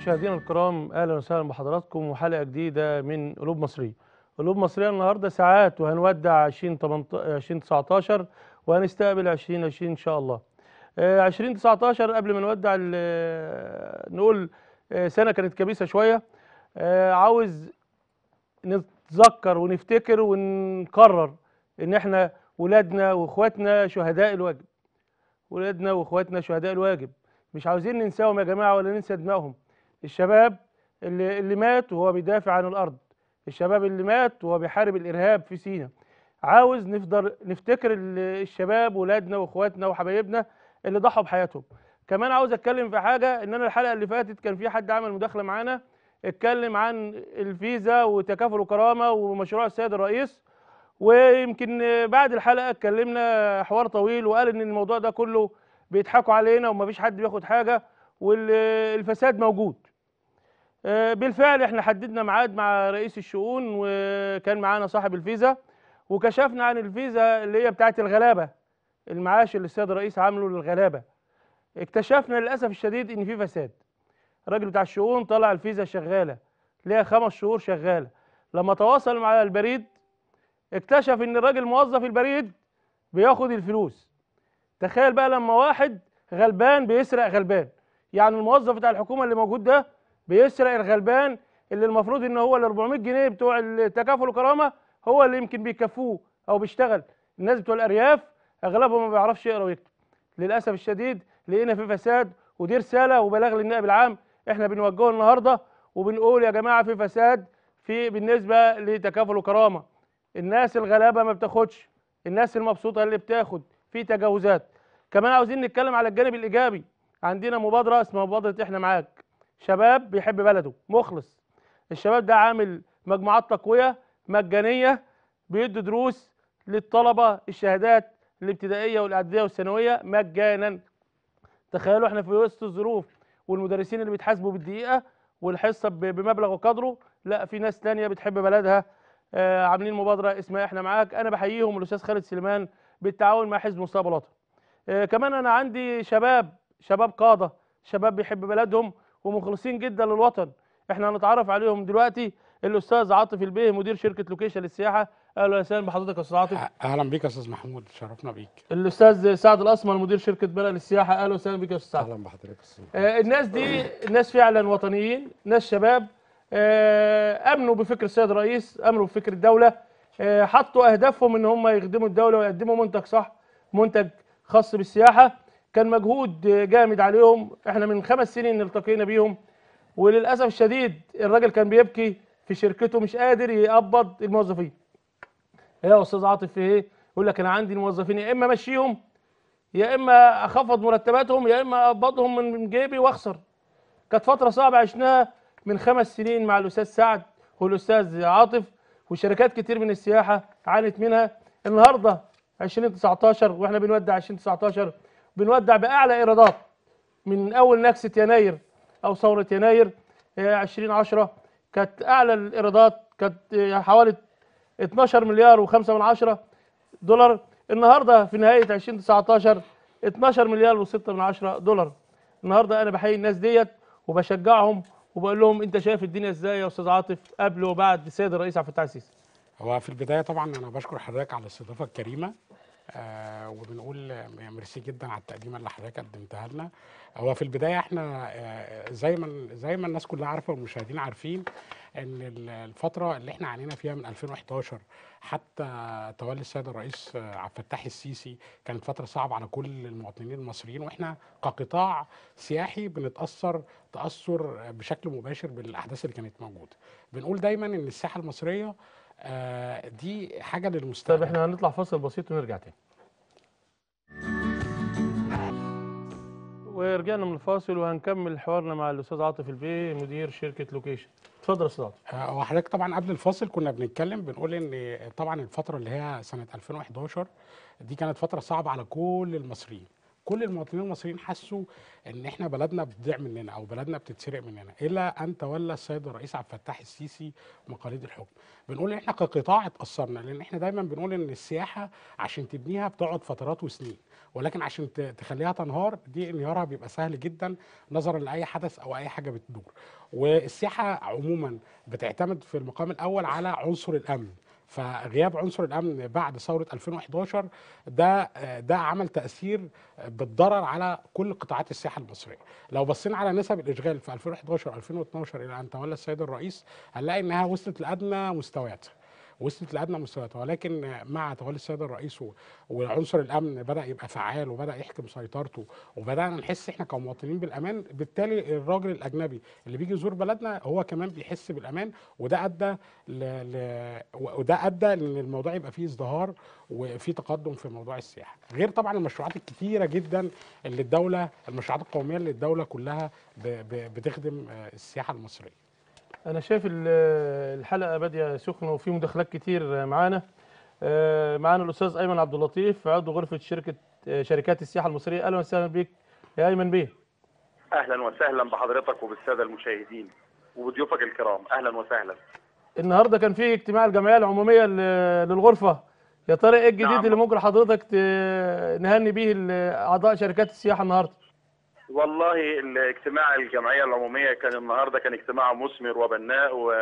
مشاهدينا الكرام اهلا وسهلا بحضراتكم وحلقه جديده من قلوب مصريه. قلوب مصريه النهارده ساعات وهنودع 2018 2019 وهنستقبل 2020 ان شاء الله. آه، 2019 قبل ما نودع ال- نقول آه، سنه كانت كبيسه شويه آه، عاوز نتذكر ونفتكر ونقرر ان احنا ولادنا واخواتنا شهداء الواجب. ولادنا واخواتنا شهداء الواجب. مش عاوزين ننساهم يا جماعه ولا ننسى دمائهم. الشباب اللي, اللي مات وهو بيدافع عن الارض الشباب اللي مات وهو بيحارب الارهاب في سيناء عاوز نفضل نفتكر ال- الشباب ولادنا واخواتنا وحبايبنا اللي ضحوا بحياتهم كمان عاوز اتكلم في حاجه ان انا الحلقه اللي فاتت كان في حد عمل مداخله معانا اتكلم عن الفيزا وتكافل وكرامه ومشروع السيد الرئيس ويمكن بعد الحلقه اتكلمنا حوار طويل وقال ان الموضوع ده كله بيضحكوا علينا ومفيش حد بياخد حاجه والفساد موجود آه، بالفعل احنا حددنا ميعاد مع رئيس الشؤون وكان معانا صاحب الفيزا وكشفنا عن الفيزا اللي هي بتاعت الغلابه المعاش اللي السيد الرئيس عامله للغلابه اكتشفنا للاسف الشديد ان في فساد الراجل بتاع الشؤون طلع الفيزا شغاله ليها خمس شهور شغاله لما تواصل مع البريد اكتشف ان الراجل موظف البريد بياخد الفلوس تخيل بقى لما واحد غلبان بيسرق غلبان يعني الموظف بتاع الحكومه اللي موجود ده بيسرق الغلبان اللي المفروض ان هو ال 400 جنيه بتوع التكافل والكرامه هو اللي يمكن بيكفوه او بيشتغل الناس بتوع الارياف اغلبهم ما بيعرفش يقرا ويكتب للاسف الشديد لقينا في فساد ودي رساله وبلاغ للنائب العام احنا بنوجهه النهارده وبنقول يا جماعه في فساد في بالنسبه لتكافل وكرامه الناس الغلابه ما بتاخدش الناس المبسوطه اللي بتاخد في تجاوزات كمان عاوزين نتكلم على الجانب الايجابي عندنا مبادره اسمها مبادره احنا معاك شباب بيحب بلده مخلص الشباب ده عامل مجموعات تقويه مجانيه بيدوا دروس للطلبه الشهادات الابتدائيه والاعداديه والثانويه مجانا تخيلوا احنا في وسط الظروف والمدرسين اللي بيتحاسبوا بالدقيقه والحصه ب- بمبلغ وقدره لا في ناس تانية بتحب بلدها آه عاملين مبادره اسمها احنا معاك انا بحييهم الاستاذ خالد سليمان بالتعاون مع حزب مستقبل وطن آه كمان انا عندي شباب شباب قاده شباب بيحب بلدهم ومخلصين جدا للوطن احنا هنتعرف عليهم دلوقتي الاستاذ عاطف البيه مدير شركه لوكيشن للسياحه اهلا وسهلا بحضرتك يا استاذ عاطف اهلا بيك يا استاذ محمود شرفنا بيك الاستاذ سعد الاسمر مدير شركه بلد للسياحه اهلا وسهلا بك يا استاذ سعد اهلا بحضرتك يا أستاذ. آه، الناس دي ناس فعلا وطنيين ناس شباب آه، امنوا بفكر السيد الرئيس امنوا بفكر الدوله آه، حطوا اهدافهم ان هم يخدموا الدوله ويقدموا منتج صح منتج خاص بالسياحه كان مجهود آه، جامد عليهم احنا من خمس سنين التقينا بيهم وللاسف الشديد الراجل كان بيبكي في شركته مش قادر يقبض الموظفين يا استاذ عاطف في ايه يقول لك انا عندي الموظفين يا اما امشيهم يا اما اخفض مرتباتهم يا اما اقبضهم من من جيبي واخسر كانت فتره صعبه عشناها من خمس سنين مع الاستاذ سعد والاستاذ عاطف وشركات كتير من السياحه عانت منها النهارده 2019 واحنا بنودع 2019 بنودع باعلى ايرادات من اول نكسه يناير او ثوره يناير آه، 2010 كانت اعلى الايرادات كانت آه، حوالي 12 مليار و5 من عشرة دولار النهارده في نهايه 2019 12 مليار و6 من عشرة دولار النهارده انا بحيي الناس ديت وبشجعهم وبقول لهم انت شايف الدنيا ازاي يا استاذ عاطف قبل وبعد السيد الرئيس عبد الفتاح السيسي هو في البدايه طبعا انا بشكر حضرتك على الاستضافه الكريمه آه وبنقول آه، ميرسي جدا على التقديمه اللي حضرتك قدمتها لنا هو في البدايه احنا آه زي ما زي ما الناس كلها عارفه والمشاهدين عارفين ان ال- الفتره اللي احنا عانينا فيها من 2011 حتى تولي السيد الرئيس آه، عبد الفتاح السيسي كانت فتره صعبه على كل المواطنين المصريين واحنا كقطاع سياحي بنتاثر تاثر بشكل مباشر بالاحداث اللي كانت موجوده بنقول دايما ان السياحه المصريه آه، دي حاجه طيب للمستقبل احنا هنطلع فاصل بسيط ونرجع تاني ورجعنا من الفاصل وهنكمل حوارنا مع الاستاذ عاطف البيه مدير شركه لوكيشن اتفضل يا استاذ عاطف آه، وحضرتك طبعا قبل الفاصل كنا بنتكلم بنقول ان طبعا الفتره اللي هي سنه 2011 دي كانت فتره صعبه على كل المصريين كل المواطنين المصريين حسوا ان احنا بلدنا بتضيع مننا او بلدنا بتتسرق مننا الا ان تولى السيد الرئيس عبد الفتاح السيسي مقاليد الحكم بنقول ان احنا كقطاع اتاثرنا لان احنا دايما بنقول ان السياحه عشان تبنيها بتقعد فترات وسنين ولكن عشان ت- تخليها تنهار دي انهيارها بيبقى سهل جدا نظرا لاي حدث او اي حاجه بتدور والسياحه عموما بتعتمد في المقام الاول على عنصر الامن فغياب عنصر الامن بعد ثوره 2011 ده ده عمل تاثير بالضرر على كل قطاعات السياحه المصريه لو بصينا على نسب الاشغال في 2011 2012 الى ان تولى السيد الرئيس هنلاقي انها وصلت لادنى مستوياتها وصلت لادنى مستوياتها ولكن مع تولي السيد الرئيس و- وعنصر الامن بدا يبقى فعال وبدا يحكم سيطرته وبدانا نحس احنا كمواطنين بالامان بالتالي الراجل الاجنبي اللي بيجي يزور بلدنا هو كمان بيحس بالامان وده ادى ل... ل... وده ادى ان الموضوع يبقى فيه ازدهار وفي تقدم في موضوع السياحه غير طبعا المشروعات الكتيره جدا اللي الدوله المشروعات القوميه اللي الدوله كلها ب... ب... بتخدم آه، السياحه المصريه انا شايف ال- الحلقه باديه سخنه وفي مداخلات كتير معانا آه، معانا الاستاذ ايمن عبد اللطيف عضو غرفه شركه آه، شركات السياحه المصريه اهلا وسهلا بك يا ايمن بيه اهلا وسهلا بحضرتك وبالساده المشاهدين وبضيوفك الكرام اهلا وسهلا النهارده كان في اجتماع الجمعيه العموميه ل- للغرفه يا ترى ايه الجديد نعم. اللي ممكن حضرتك ت- نهني بيه ال- اعضاء شركات السياحه النهارده والله الاجتماع الجمعيه العموميه كان النهارده كان اجتماع مثمر وبناء و...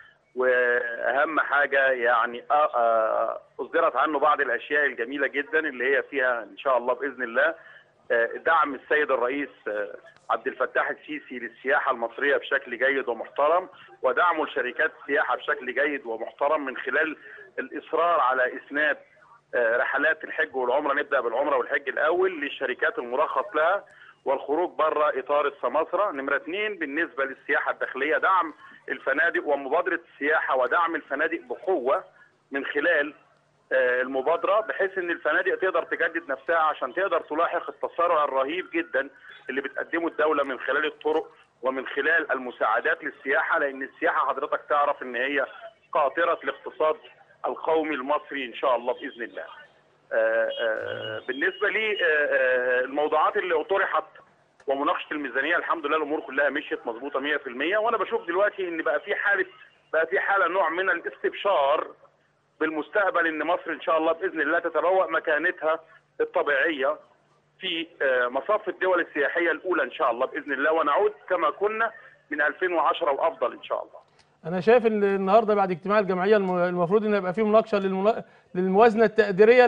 واهم حاجه يعني أ- أ- اصدرت عنه بعض الاشياء الجميله جدا اللي هي فيها ان شاء الله باذن الله آه، دعم السيد الرئيس آه، عبد الفتاح السيسي للسياحه المصريه بشكل جيد ومحترم ودعمه لشركات السياحه بشكل جيد ومحترم من خلال الاصرار على اسناد آه، رحلات الحج والعمره نبدا بالعمره والحج الاول للشركات المرخص لها والخروج بره اطار السماسره نمره اثنين بالنسبه للسياحه الداخليه دعم الفنادق ومبادره السياحه ودعم الفنادق بقوه من خلال آه، المبادره بحيث ان الفنادق تقدر تجدد نفسها عشان تقدر تلاحق التسارع الرهيب جدا اللي بتقدمه الدوله من خلال الطرق ومن خلال المساعدات للسياحه لان السياحه حضرتك تعرف ان هي قاطره الاقتصاد القومي المصري ان شاء الله باذن الله. آه، آه، بالنسبه لي آه، آه، الموضوعات اللي طرحت ومناقشه الميزانيه الحمد لله الامور كلها مشيت مظبوطه 100% وانا بشوف دلوقتي ان بقى في حاله بقى في حاله نوع من الاستبشار بالمستقبل ان مصر ان شاء الله باذن الله تتبوأ مكانتها الطبيعيه في آه، مصاف الدول السياحيه الاولى ان شاء الله باذن الله ونعود كما كنا من 2010 وافضل ان شاء الله. انا شايف ان النهارده بعد اجتماع الجمعيه الم- المفروض ان يبقى في مناقشه للمنا- للموازنه التقديريه ل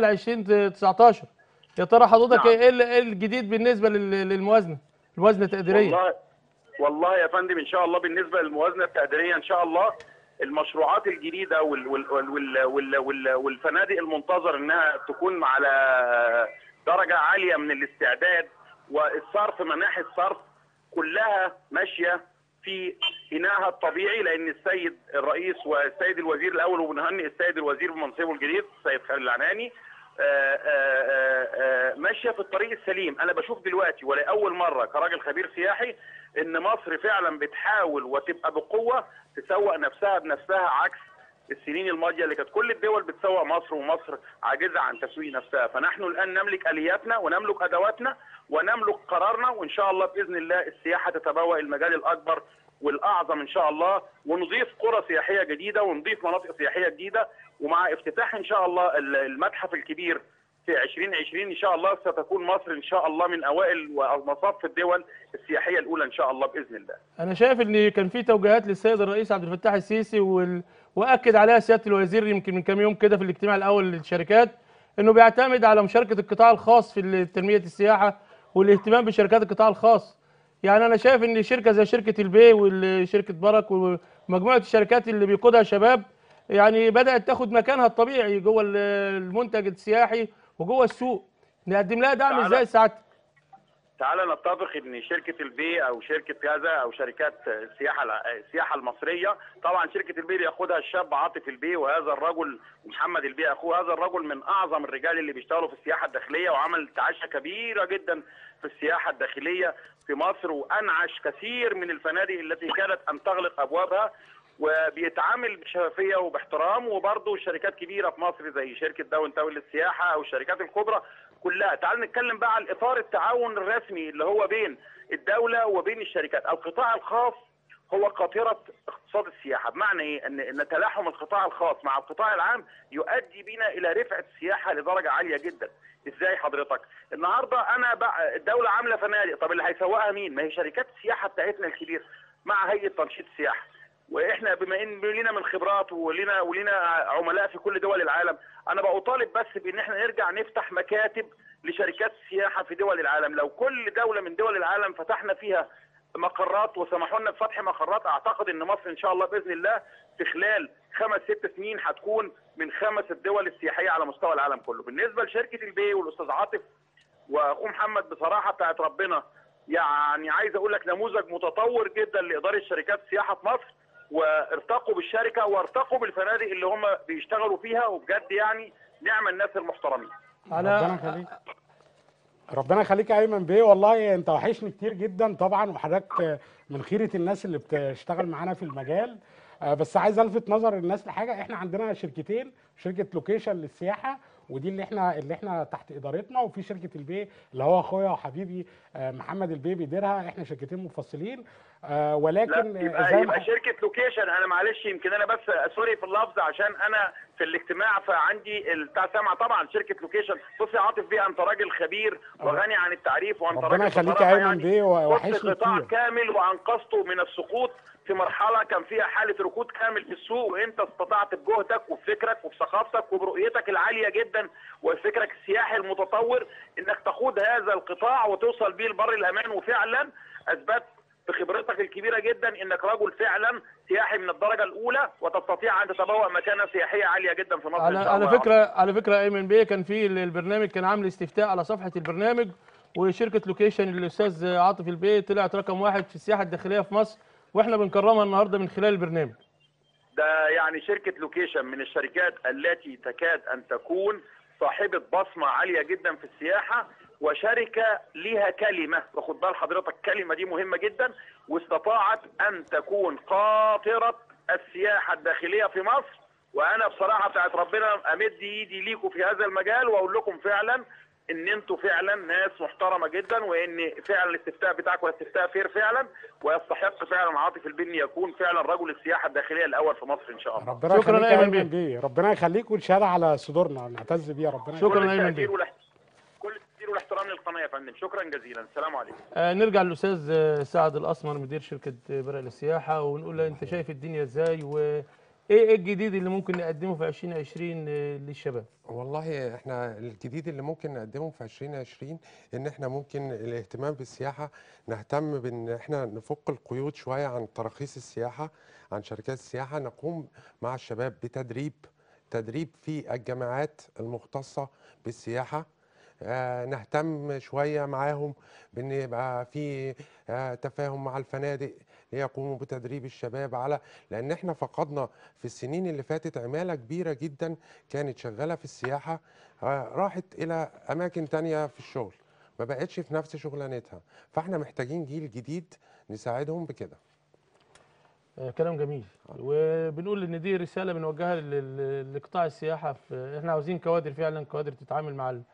2019 يا ترى حضرتك نعم. ايه ال- إيه الجديد بالنسبه لل- للموازنه الموازنه التقديريه والله والله يا فندم ان شاء الله بالنسبه للموازنه التقديريه ان شاء الله المشروعات الجديده وال وال وال وال وال والفنادق المنتظر انها تكون على درجه عاليه من الاستعداد والصرف مناحي الصرف كلها ماشيه في اناها الطبيعي لان السيد الرئيس والسيد الوزير الاول وبنهنئ السيد الوزير بمنصبه الجديد السيد خالد العناني آه، آه، آه، آه، ماشيه في الطريق السليم انا بشوف دلوقتي ولاول مره كراجل خبير سياحي ان مصر فعلا بتحاول وتبقى بقوه تسوق نفسها بنفسها عكس السنين الماضيه اللي كانت كل الدول بتسوق مصر ومصر عاجزه عن تسويق نفسها فنحن الان نملك الياتنا ونملك ادواتنا ونملك قرارنا وان شاء الله باذن الله السياحه تتبوأ المجال الاكبر والاعظم ان شاء الله ونضيف قرى سياحيه جديده ونضيف مناطق سياحيه جديده ومع افتتاح ان شاء الله ال- المتحف الكبير في 2020 ان شاء الله ستكون مصر ان شاء الله من اوائل ومصاف الدول السياحيه الاولى ان شاء الله باذن الله. انا شايف ان كان في توجيهات للسيد الرئيس عبد الفتاح السيسي وال... واكد عليها سياده الوزير يمكن من كام يوم كده في الاجتماع الاول للشركات انه بيعتمد على مشاركه القطاع الخاص في تنميه السياحه والاهتمام بشركات القطاع الخاص يعني انا شايف ان شركه زي شركه البي وشركه برك ومجموعه الشركات اللي بيقودها شباب يعني بدات تاخد مكانها الطبيعي جوه ال- المنتج السياحي وجوه السوق نقدم لها دعم تعالى. ازاي ساعتها تعالى نتفق ان شركه البي او شركه كذا او شركات السياحه السياحه المصريه طبعا شركه البي ياخدها الشاب عاطف البي وهذا الرجل محمد البي اخوه هذا الرجل من اعظم الرجال اللي بيشتغلوا في السياحه الداخليه وعمل تعاشة كبيره جدا في السياحه الداخليه في مصر وانعش كثير من الفنادق التي كانت ان تغلق ابوابها وبيتعامل بشفافيه وباحترام وبرضه شركات كبيره في مصر زي شركه داون تاون للسياحه او الشركات الكبرى كلها تعال نتكلم بقى على اطار التعاون الرسمي اللي هو بين الدوله وبين الشركات القطاع الخاص هو قاطرة اقتصاد السياحة بمعنى ايه ان ان تلاحم القطاع الخاص مع القطاع العام يؤدي بنا الى رفعة السياحة لدرجة عالية جدا ازاي حضرتك النهاردة انا بقى الدولة عاملة فنادق طب اللي هيسوقها مين ما هي شركات السياحة بتاعتنا الكبيرة مع هيئة تنشيط السياحة واحنا بما ان لينا من خبرات ولينا ولينا عملاء في كل دول العالم انا بطالب بس بان احنا نرجع نفتح مكاتب لشركات السياحه في دول العالم لو كل دوله من دول العالم فتحنا فيها مقرات وسمحوا لنا بفتح مقرات اعتقد ان مصر ان شاء الله باذن الله في خلال خمس ست سنين هتكون من خمس الدول السياحيه على مستوى العالم كله بالنسبه لشركه البي والاستاذ عاطف واخوه محمد بصراحه بتاعت ربنا يعني عايز اقول لك نموذج متطور جدا لاداره شركات السياحه في مصر وارتقوا بالشركه وارتقوا بالفنادق اللي هم بيشتغلوا فيها وبجد يعني نعم الناس المحترمين ربنا على يخليك ربنا يخليك يا ايمن بيه والله انت وحشني كتير جدا طبعا وحضرتك من خيره الناس اللي بتشتغل معانا في المجال آه، بس عايز الفت نظر الناس لحاجه احنا عندنا شركتين شركه لوكيشن للسياحه ودي اللي احنا اللي احنا تحت ادارتنا وفي شركه البي اللي هو اخويا وحبيبي آه، محمد البي بيديرها احنا شركتين منفصلين آه، لا ولكن يبقى, زي يبقى ما شركه لوكيشن انا معلش يمكن انا بس سوري في اللفظ عشان انا في الاجتماع فعندي ال- بتاع سامع طبعا شركه لوكيشن بص يا عاطف بيه انت راجل خبير وغني عن التعريف وانت ربنا راجل يخليك بصراحة يا ايمن يعني بيه خدت وحشني قطاع كتير كامل وانقذته من السقوط في مرحله كان فيها حاله ركود كامل في السوق وانت استطعت بجهدك وبفكرك وبثقافتك وبرؤيتك العاليه جدا وفكرك السياحي المتطور انك تقود هذا القطاع وتوصل بيه لبر الامان وفعلا اثبت بخبرتك الكبيره جدا انك رجل فعلا سياحي من الدرجه الاولى وتستطيع ان تتبوأ مكانه سياحيه عاليه جدا في مصر على إن شاء على الله. فكره على فكره ايمن بيه كان في ال- البرنامج كان عامل استفتاء على صفحه البرنامج وشركه لوكيشن الاستاذ عاطف البيه طلعت رقم واحد في السياحه الداخليه في مصر واحنا بنكرمها النهارده من خلال البرنامج ده يعني شركة لوكيشن من الشركات التي تكاد أن تكون صاحبة بصمة عالية جدا في السياحة وشركة ليها كلمة واخد بال حضرتك الكلمة دي مهمة جدا واستطاعت أن تكون قاطرة السياحة الداخلية في مصر وأنا بصراحة بتاعت ربنا أمد إيدي ليكم في هذا المجال وأقول لكم فعلا ان انتوا فعلا ناس محترمه جدا وان فعلا الاستفتاء بتاعكم استفتاء فير فعلا ويستحق فعلا عاطف البني يكون فعلا رجل السياحه الداخليه الاول في مصر ان شاء الله ربنا شكراً يخليك يا يا أيمن ايمن بيه ربنا يخليك والشهاده على صدورنا نعتز بيها ربنا شكراً. كل أيمن بيه. التقدير والاحت- كل التقدير والاحترام للقناه يا فندم شكرا جزيلا السلام عليكم آه نرجع للاستاذ آه، سعد الاسمر مدير شركه آه، برق للسياحه ونقول له انت شايف الدنيا ازاي وايه إيه الجديد اللي ممكن نقدمه في 2020 آه، للشباب والله احنا الجديد اللي ممكن نقدمه في 2020 ان احنا ممكن الاهتمام بالسياحه نهتم بان احنا نفك القيود شويه عن تراخيص السياحه عن شركات السياحه نقوم مع الشباب بتدريب تدريب في الجامعات المختصه بالسياحه آه، نهتم شويه معاهم بان يبقى في آه، تفاهم مع الفنادق ليقوموا بتدريب الشباب على لان احنا فقدنا في السنين اللي فاتت عماله كبيره جدا كانت شغاله في السياحه آه، راحت الى اماكن تانية في الشغل ما بقتش في نفس شغلانتها فاحنا محتاجين جيل جديد نساعدهم بكده آه، كلام جميل وبنقول ان دي رساله بنوجهها لل- لل- لقطاع السياحه في احنا عاوزين كوادر فعلا كوادر تتعامل مع ال...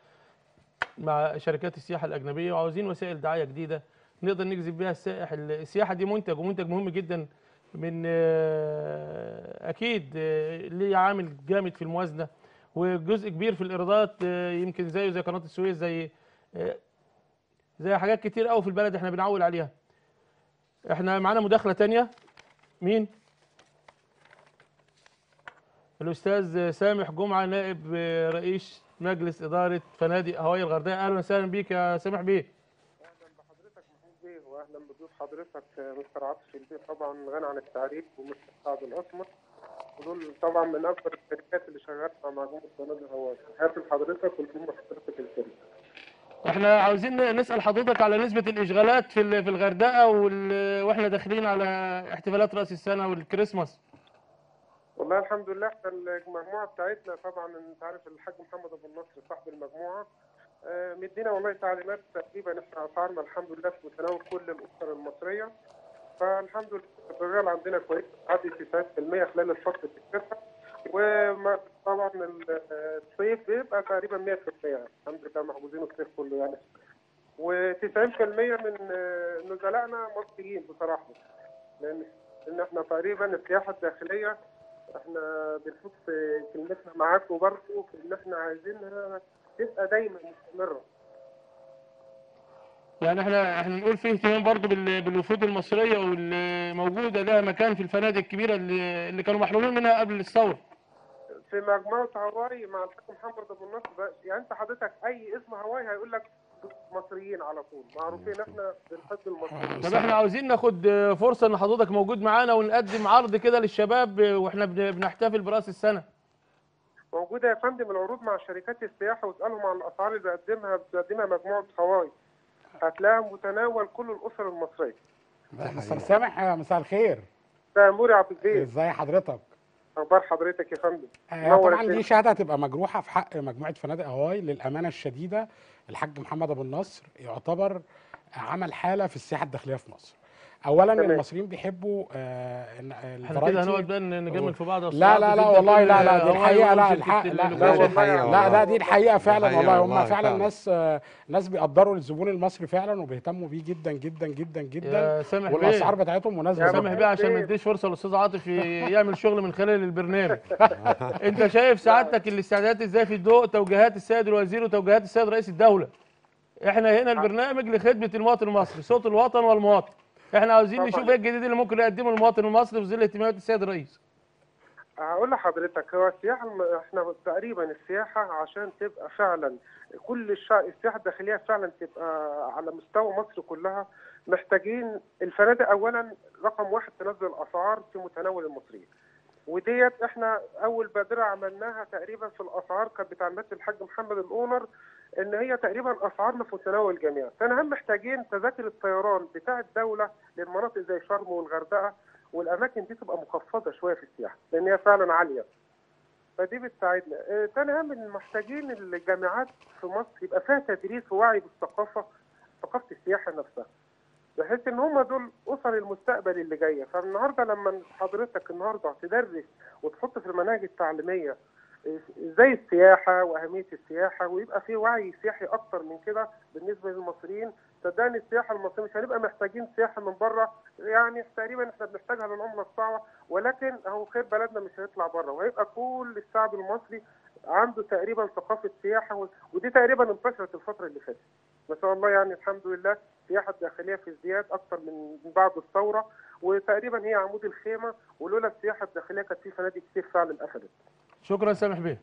مع شركات السياحه الاجنبيه وعاوزين وسائل دعايه جديده نقدر نجذب بيها السائح ال- السياحه دي منتج ومنتج مهم جدا من آه، اكيد آه، ليه عامل جامد في الموازنه وجزء كبير في الايرادات آه، يمكن زيه زي قناه السويس زي آه، زي حاجات كتير قوي في البلد احنا بنعول عليها احنا معانا مداخله تانية مين الاستاذ سامح جمعه نائب رئيس مجلس اداره فنادق هواي الغردقه اهلا وسهلا بيك يا سامح بيه اهلا بحضرتك محمود بيه واهلا بضيوف حضرتك آه، مستر عاطف البيه طبعا غني عن التعريف ومستر سعد الاسمر ودول طبعا من اكبر الشركات اللي شغاله مع مجموعه فنادق هواي تحياتي لحضرتك ولكل حضرتك الكريم احنا عاوزين نسال حضرتك على نسبه الاشغالات في ال- في الغردقه وال- واحنا داخلين على احتفالات راس السنه والكريسماس والله الحمد لله احنا المجموعه بتاعتنا طبعا انت عارف الحاج محمد ابو النصر صاحب المجموعه آه، مدينا والله تعليمات تقريبا احنا اسعارنا الحمد لله في متناول كل الاسر المصريه فالحمد لله الرجال عندنا كويس عدي في 90% خلال الفتره الشتاء وطبعا الصيف بيبقى تقريبا 100% يعني الحمد لله محجوزين الصيف كله يعني و90% من آه، نزلائنا مصريين بصراحه لان ان احنا تقريبا السياحه الداخليه احنا بنحط كلمتنا معاكم برضه في ان احنا عايزينها تبقى دايما مستمره يعني احنا احنا نقول فيه اهتمام برضه بال- بالوفود المصريه واللي موجوده لها مكان في الفنادق الكبيره اللي, اللي كانوا محرومين منها قبل الثوره في مجموعه هواي مع الحاج محمد ابو النصر ده يعني انت حضرتك اي اسم هواي هيقول لك مصريين على طول معروفين احنا بنحب المصريين طب احنا عاوزين ناخد فرصه ان حضرتك موجود معانا ونقدم عرض كده للشباب واحنا بن- بنحتفل براس السنه موجوده يا فندم العروض مع شركات السياحه واسالهم عن الاسعار اللي بيقدمها بتقدمها مجموعه هواي هتلاقيها متناول كل الاسر المصريه مستر سامح آه، مساء الخير ده موري عبد البيت ازاي حضرتك اخبار حضرتك يا فندم آه، نور طبعا الدنيا. دي شهاده هتبقى مجروحه في حق مجموعه فنادق هواي للامانه الشديده الحاج محمد ابو النصر يعتبر عمل حاله في السياحه الداخليه في مصر اولا تمام. المصريين بيحبوا آه إن- احنا كده الفرايتي هنقعد بقى نجمل في بعض لا لا لا والله لا لا دي الحقيقه لا الحق لا لا، لا دي والله الحقيقة لا والله. لا دي الحقيقه فعلا الحقيقة والله هم والله فعلا فعلا. ناس آه، ناس بيقدروا الزبون المصري فعلا وبيهتموا بيه جدا جدا جدا جدا يا سامح بيه والاسعار بتاعتهم مناسبه يا جداً. سامح بيه عشان ما نديش فرصه للاستاذ عاطف ي- يعمل شغل من خلال البرنامج انت شايف سعادتك الاستعدادات ازاي في الضوء توجيهات السيد الوزير وتوجيهات السيد رئيس الدوله احنا هنا البرنامج لخدمه المواطن المصري صوت الوطن والمواطن احنا عاوزين طبعاً. نشوف ايه الجديد اللي ممكن يقدمه المواطن المصري في ظل اهتمامات السيد الرئيس هقول لحضرتك هو السياحه الم- احنا تقريبا السياحه عشان تبقى فعلا كل الشع... السياحه الداخليه فعلا تبقى على مستوى مصر كلها محتاجين الفنادق اولا رقم واحد تنزل الاسعار في متناول المصريين وديت احنا اول بادره عملناها تقريبا في الاسعار كانت بتعليمات الحاج محمد الاونر ان هي تقريبا اسعارنا في متناول الجميع ثاني هم محتاجين تذاكر الطيران بتاع الدوله للمناطق زي شرم والغردقه والاماكن دي تبقى مخفضه شويه في السياحه لان هي فعلا عاليه فدي بتساعدنا آه، تاني هم إن محتاجين الجامعات في مصر يبقى فيها تدريس ووعي بالثقافه ثقافه السياحه نفسها بحيث ان هم دول اسر المستقبل اللي جايه فالنهارده لما حضرتك النهارده تدرس وتحط في المناهج التعليميه ازاي السياحه واهميه السياحه ويبقى في وعي سياحي اكتر من كده بالنسبه للمصريين صدقني السياحه المصريه مش هنبقى محتاجين سياحه من بره يعني تقريبا احنا بنحتاجها للعمله الصعبه ولكن اهو خير بلدنا مش هيطلع بره وهيبقى كل الشعب المصري عنده تقريبا ثقافه سياحه و- ودي تقريبا انتشرت الفتره اللي فاتت ما شاء الله يعني الحمد لله السياحه الداخليه في ازدياد اكتر من من بعد الثوره وتقريبا هي عمود الخيمه ولولا السياحه الداخليه كانت في فنادق كتير فعلا قفلت شكرا سامح بيه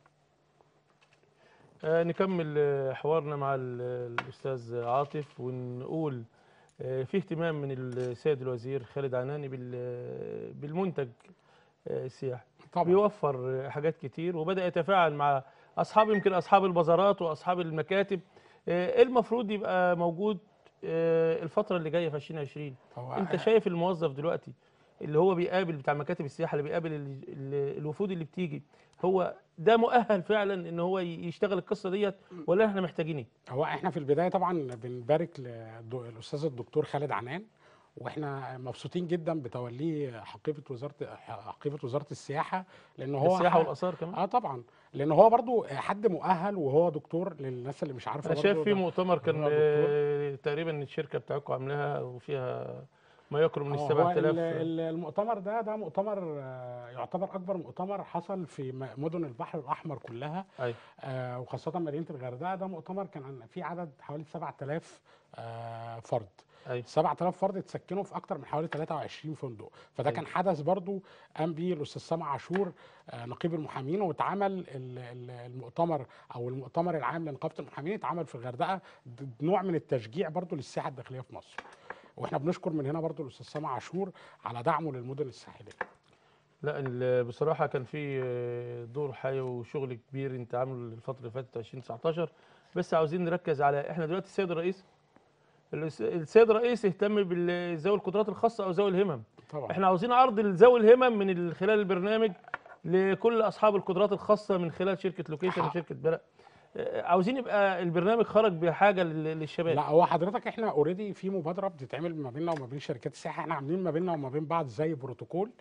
آه نكمل آه، حوارنا مع ال- الاستاذ عاطف ونقول آه في اهتمام من السيد الوزير خالد عناني بال- بالمنتج آه السياحي طبعا بيوفر آه، حاجات كتير وبدا يتفاعل مع اصحاب يمكن اصحاب البازارات واصحاب المكاتب آه، ايه المفروض يبقى موجود آه، الفتره اللي جايه في 2020 هو انت شايف الموظف دلوقتي اللي هو بيقابل بتاع مكاتب السياحه اللي بيقابل ال- ال- الوفود اللي بتيجي هو ده مؤهل فعلا ان هو ي- يشتغل القصه ديت ولا احنا محتاجين ايه؟ هو احنا في البدايه طبعا بنبارك للاستاذ الدكتور خالد عنان واحنا مبسوطين جدا بتوليه حقيبه وزاره حقيبه وزاره السياحه لان هو السياحه ح- والاثار كمان اه طبعا لان هو برضو حد مؤهل وهو دكتور للناس اللي مش عارفه انا شايف برضو في ده- مؤتمر كان هو دكتور. آه، تقريبا الشركه بتاعتكم عاملاها وفيها ما يقرب من ال هو 7000 ال- ال- المؤتمر ده ده مؤتمر آه، يعتبر اكبر مؤتمر حصل في م- مدن البحر الاحمر كلها أيوة. آه، وخاصه مدينه الغردقه ده مؤتمر كان عن- فيه عدد حوالي 7000 آه، فرد أيوة. 7000 فرد اتسكنوا في اكتر من حوالي 23 فندق فده أيوة. كان حدث برضو قام بيه الاستاذ سامع عاشور آه، نقيب المحامين واتعمل ال- ال- المؤتمر او المؤتمر العام لنقابه المحامين اتعمل في الغردقه د- نوع من التشجيع برضو للسياحه الداخليه في مصر واحنا بنشكر من هنا برضو الاستاذ سامع عاشور على دعمه للمدن الساحليه لا ال- بصراحه كان في آه، دور حي وشغل كبير انت عامله الفتره اللي فاتت 2019 بس عاوزين نركز على احنا دلوقتي السيد الرئيس الس- السيد الرئيس اهتم بذوي القدرات الخاصه او ذوي الهمم طبعا احنا عاوزين عرض ذوي الهمم من ال- خلال البرنامج لكل اصحاب القدرات الخاصه من خلال شركه لوكيشن حق. وشركه بلق آه، عاوزين يبقى البرنامج خرج بحاجه لل- للشباب لا هو حضرتك احنا اوريدي في مبادره بتتعمل ما بيننا وما بين شركات السياحه احنا عاملين ما بيننا وما بين بعض زي بروتوكول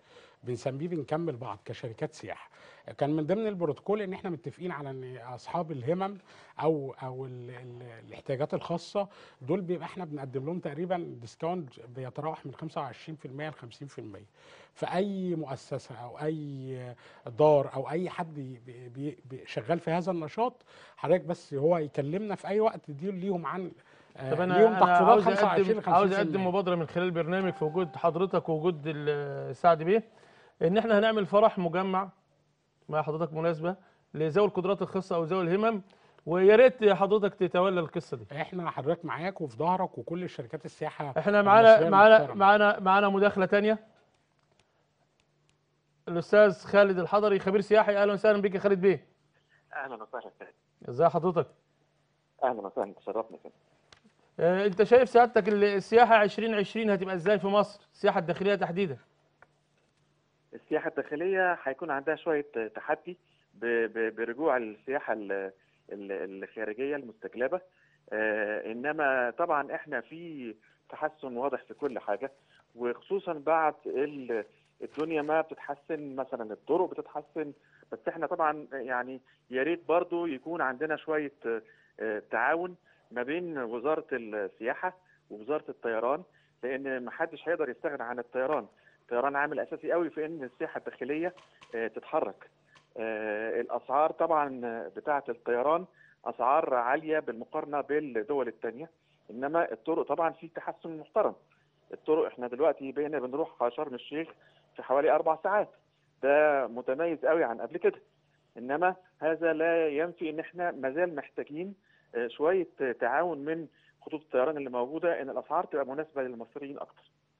بنسميه بنكمل بعض كشركات سياحه كان من ضمن البروتوكول ان احنا متفقين على ان اصحاب الهمم او او ال ال الاحتياجات الخاصه دول بيبقى احنا بنقدم لهم تقريبا ديسكاونت بيتراوح من 25% ل 50% فاي مؤسسه او اي دار او اي حد بي- بي- بي- شغال في هذا النشاط حضرتك بس هو يكلمنا في اي وقت دي ليهم عن آه، طب انا ليهم انا تخفيضات عاوز 25 اقدم ل عاوز 50%. اقدم مبادره من خلال البرنامج في وجود حضرتك ووجود ال- سعد بيه ان احنا هنعمل فرح مجمع مع حضرتك مناسبه لذوي القدرات الخاصه او ذوي الهمم ويا ريت حضرتك تتولى القصه دي احنا حضرتك معاك وفي ظهرك وكل الشركات السياحه احنا معانا المصرية معانا المحترمة. معانا معانا مداخله تانية الاستاذ خالد الحضري خبير سياحي اهلا وسهلا بك يا خالد بيه اهلا وسهلا فندم. ازي حضرتك اهلا وسهلا تشرفنا فندم. اه انت شايف سعادتك ال- السياحه 2020 هتبقى ازاي في مصر السياحه الداخليه تحديدا السياحه الداخليه هيكون عندها شويه تحدي ب- ب- برجوع السياحه ال- ال- الخارجيه المستجلبه آه، انما طبعا احنا في تحسن واضح في كل حاجه وخصوصا بعد ال- الدنيا ما بتتحسن مثلا الطرق بتتحسن بس احنا طبعا يعني يا ريت برضو يكون عندنا شويه آه، تعاون ما بين وزاره السياحه ووزاره الطيران لان ما حدش هيقدر يستغنى عن الطيران الطيران عامل اساسي قوي في ان السياحه الداخليه آه، تتحرك آه، الاسعار طبعا بتاعه الطيران اسعار عاليه بالمقارنه بالدول الثانيه انما الطرق طبعا في تحسن محترم الطرق احنا دلوقتي بقينا بنروح شرم الشيخ في حوالي اربع ساعات ده متميز قوي عن قبل كده انما هذا لا ينفي ان احنا مازال محتاجين آه، شويه تعاون من خطوط الطيران اللي موجوده ان الاسعار تبقى مناسبه للمصريين اكتر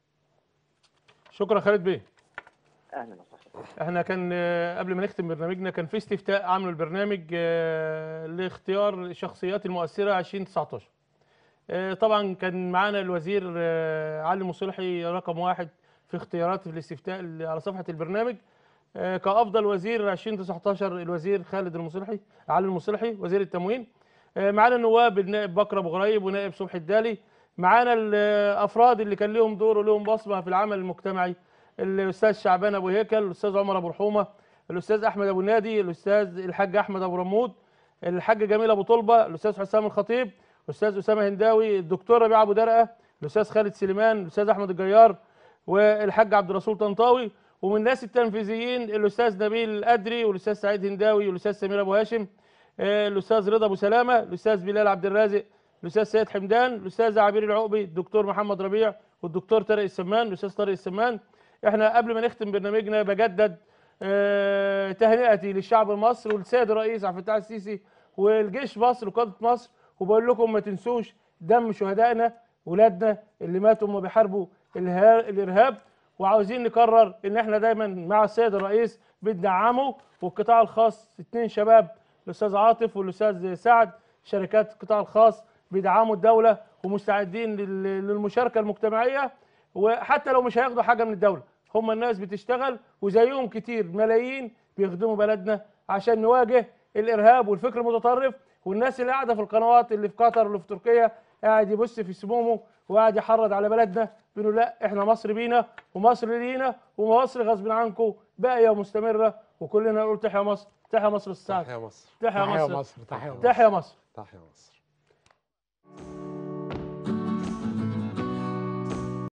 شكرا خالد بيه اهلا وسهلا احنا كان آه، قبل ما نختم برنامجنا كان في استفتاء عملوا البرنامج آه، لاختيار شخصيات المؤثرة 2019 آه، طبعا كان معانا الوزير آه، علي مصلحي رقم واحد في اختيارات في الاستفتاء اللي على صفحة البرنامج آه، كأفضل وزير 2019 الوزير خالد المصلحي علي المصلحي وزير التموين آه، معانا النواب النائب بكر ابو غريب ونائب صبحي الدالي معانا الافراد اللي كان لهم دور ولهم بصمه في العمل المجتمعي الاستاذ شعبان ابو هيكل الاستاذ عمر ابو رحومه الاستاذ احمد ابو نادي الاستاذ الحاج احمد ابو رمود الحاج جميل ابو طلبه الاستاذ حسام الخطيب الاستاذ اسامه هنداوي الدكتور ربيع ابو درقه الاستاذ خالد سليمان الاستاذ احمد الجيار والحاج عبد الرسول طنطاوي ومن الناس التنفيذيين الاستاذ نبيل الادري والاستاذ سعيد هنداوي والاستاذ سمير ابو هاشم آه، الاستاذ رضا ابو سلامه الاستاذ بلال عبد الرازق الاستاذ سيد حمدان الاستاذ عبير العقبي الدكتور محمد ربيع والدكتور طارق السمان الاستاذ طارق السمان احنا قبل ما نختم برنامجنا بجدد آه، تهنئتي للشعب المصري والسيد الرئيس عبد الفتاح السيسي والجيش مصر وقاده مصر وبقول لكم ما تنسوش دم شهدائنا ولادنا اللي ماتوا وهم بيحاربوا الها- الارهاب وعاوزين نكرر ان احنا دايما مع السيد الرئيس بندعمه والقطاع الخاص اتنين شباب الاستاذ عاطف والاستاذ سعد شركات القطاع الخاص بيدعموا الدوله ومستعدين لل- للمشاركه المجتمعيه وحتى لو مش هياخدوا حاجه من الدوله هم الناس بتشتغل وزيهم كتير ملايين بيخدموا بلدنا عشان نواجه الارهاب والفكر المتطرف والناس اللي قاعده في القنوات اللي في قطر واللي في تركيا قاعد يبص في سمومه وقاعد يحرض على بلدنا بيقولوا لا احنا مصر بينا ومصر لينا ومصر غصب عنكم باقيه ومستمره وكلنا نقول تحيا مصر تحيا مصر السعد تحيا مصر تحيا تحيا مصر مصر تحيا مصر تحيا مصر تحيا مصر